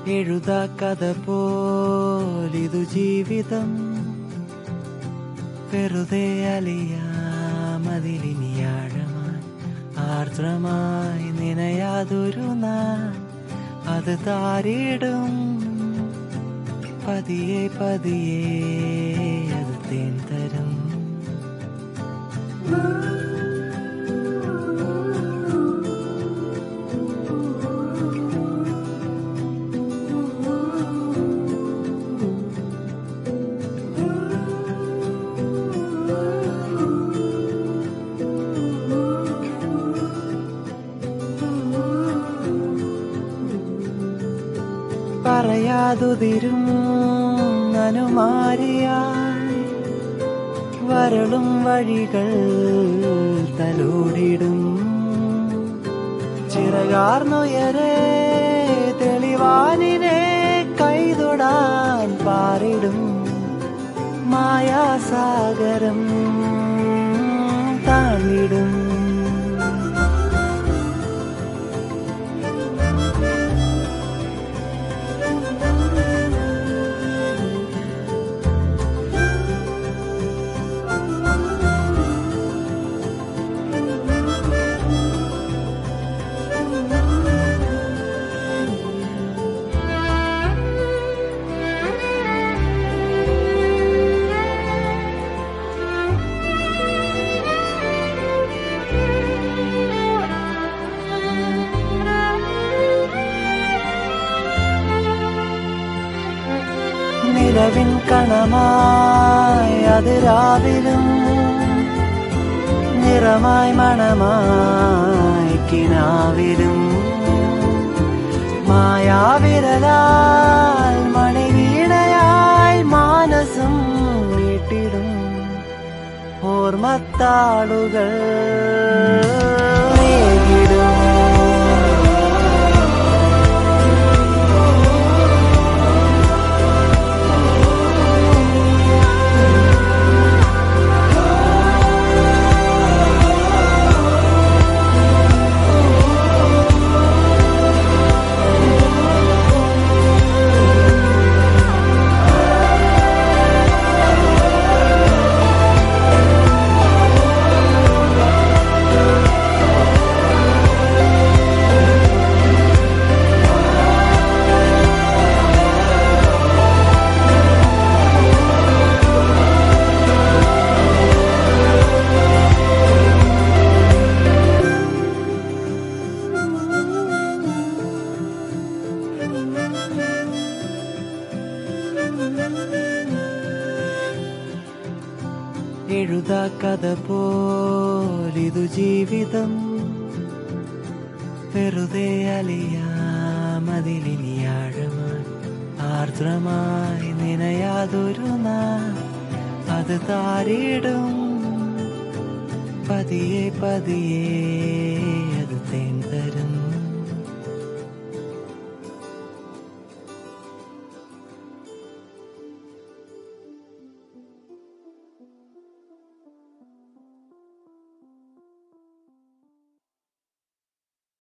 എഴുതാ കഥ പോലിതു ജീവിതം വെറുതെ അലിയാമതിലിനിയാഴമായി ആർദ്രമായി നിനയാതൊരു നാൾ അത് താരിടും പതിയെ പതിയെ അത് തേൻ തരും പറയാതുതിരും അനുമാരിയായി വരളും വഴികൾ തലോടിടും ചിറകാർന്നുയരെ തെളിവാനിനെ കൈതൊടാൻ പാറിടും മായാസാഗരം താണ്ടിടും നിലവിൻ കണമായി അത് രാവിലും നിറമായി മണമായി കിനാവിലും മായാവിരലാൽ മണിവീണയായി മാനസം വീട്ടിടും ഓർമ്മത്താളുകൾ നേരിടും എഴുതാ കഥ പോലിതു ജീവിതം വെറുതെ അലിയാമതിലിനിയാഴമായി ആർദ്രമായി നിനയാതൊരു നാൾ അത് താരിടും പതിയെ പതിയെ അത് തേൻ തരും